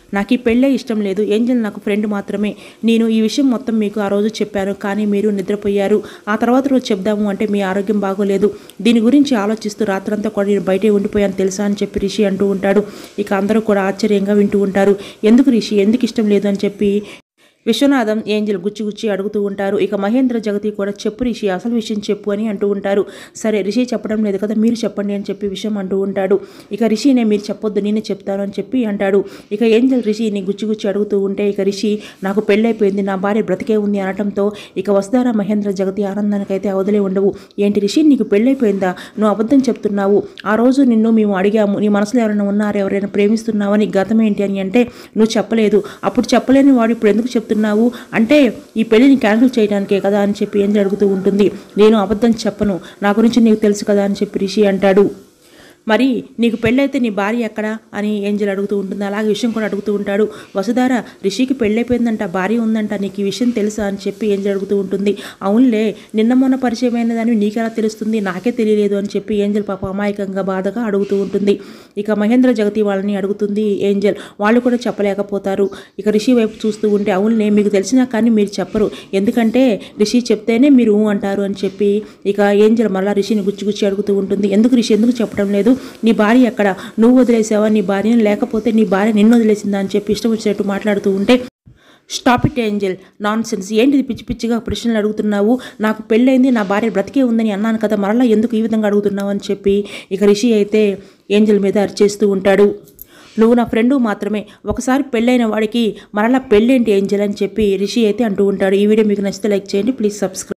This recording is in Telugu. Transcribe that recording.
నాకు ఈ పెళ్ళే ఇష్టం లేదు ఏంజల్ నాకు ఫ్రెండ్ మాత్రమే నేను ఈ విషయం మొత్తం మీకు ఆ రోజు చెప్పాను కానీ మీరు నిద్రపోయారు ఆ తర్వాత రోజు చెప్దాము అంటే మీ ఆరోగ్యం బాగోలేదు దీని గురించి ఆలోచిస్తూ రాత్రంతా కూడా నేను బయటే ఉండిపోయాను తెలుసా అని చెప్పి రిషి అంటూ ఉంటాడు ఇక అందరూ కూడా ఆశ్చర్యంగా వింటూ ఉంటారు ఎందుకు రిషి ఎందుకు ఇష్టం లేదు అని చెప్పి విశ్వనాథం ఏంజల్ గుచ్చి గుచ్చి అడుగుతూ ఉంటారు ఇక మహేంద్ర జగతి కూడా చెప్పు రిషి అసలు విషయం చెప్పు అని అంటూ ఉంటారు సరే రిషి చెప్పడం లేదు కదా మీరు చెప్పండి అని చెప్పి విషయం అంటూ ఉంటాడు ఇక రిషినే మీరు చెప్పొద్దు నేనే చెప్తాను అని చెప్పి అంటాడు ఇక ఏంజల్ రిషిని గుచ్చి గుచ్చి అడుగుతూ ఉంటే ఇక రిషి నాకు పెళ్ళైపోయింది నా భార్య బ్రతికే ఉంది అనటంతో ఇక వసుధార మహేంద్ర జగతి ఆనందానికైతే అవదలే ఉండవు ఏంటి రిషి నీకు పెళ్ళైపోయిందా నువ్వు అబద్ధం చెప్తున్నావు ఆ రోజు నిన్ను మేము అడిగాము నీ మనసులో ఎవరైనా ఉన్నారు ఎవరైనా ప్రేమిస్తున్నావని గతం ఏంటి అని అంటే నువ్వు చెప్పలేదు అప్పుడు చెప్పలేని వాడు ఇప్పుడు ఎందుకు చెప్తున్నావు అంటే ఈ పెళ్లిని క్యాన్సిల్ చేయడానికే కదా అని చెప్పి ఏంజల్ అడుగుతూ ఉంటుంది నేను అబద్ధం చెప్పను నా గురించి నీకు తెలుసు కదా అని చెప్పి రిషి అంటాడు మరి నీకు పెళ్ళైతే నీ భార్య ఎక్కడా అని ఏంజల్ అడుగుతూ ఉంటుంది అలాగే విషయం కూడా అడుగుతూ ఉంటాడు వసుధార రిషికి పెళ్ళైపోయిందంట భార్య ఉందంట నీకు ఈ విషయం తెలుసా అని చెప్పి ఏంజల్ అడుగుతూ ఉంటుంది అవునులే నిన్న మొన్న పరిచయమైన దాన్ని నీకెలా తెలుస్తుంది నాకే తెలియలేదు అని చెప్పి ఏంజల్ పాప అమాయకంగా బాధగా అడుగుతూ ఉంటుంది ఇక మహేంద్ర జగతి వాళ్ళని అడుగుతుంది ఏంజల్ వాళ్ళు కూడా చెప్పలేకపోతారు ఇక రిషి వైపు చూస్తూ ఉంటే అవునులే మీకు తెలిసినా కానీ మీరు చెప్పరు ఎందుకంటే రిషి చెప్తేనే మీరు ఊ అంటారు అని చెప్పి ఇక ఏంజల్ మళ్ళా రిషిని గుచ్చి గుచ్చి అడుగుతూ ఉంటుంది ఎందుకు రిషి ఎందుకు చెప్పడం లేదు నీ భార్య ఎక్కడ నువ్వు వదిలేసావా నీ భార్యను లేకపోతే నీ భార్య నిన్ను వదిలేసిందా అని చెప్పి ఇష్టం వచ్చినట్టు మాట్లాడుతూ ఉంటే stop it angel nonsense ఏంటిది పిచ్చి పిచ్చిగా ప్రశ్నలు అడుగుతున్నావు నాకు పెళ్ళైంది నా భార్య బ్రతికే ఉందని అన్నాను కదా మరలా ఎందుకు ఈ విధంగా అడుగుతున్నావు అని చెప్పి ఇక రిషి అయితే ఏంజల్ మీద అరిచేస్తూ ఉంటాడు నువ్వు నా ఫ్రెండు మాత్రమే ఒకసారి పెళ్ళైన వాడికి మరలా పెళ్ళేంటి ఏంజల్ అని చెప్పి రిషి అయితే అంటూ ఉంటాడు ఈ వీడియో మీకు నచ్చితే లైక్ చేయండి ప్లీజ్ సబ్స్క్రైబ్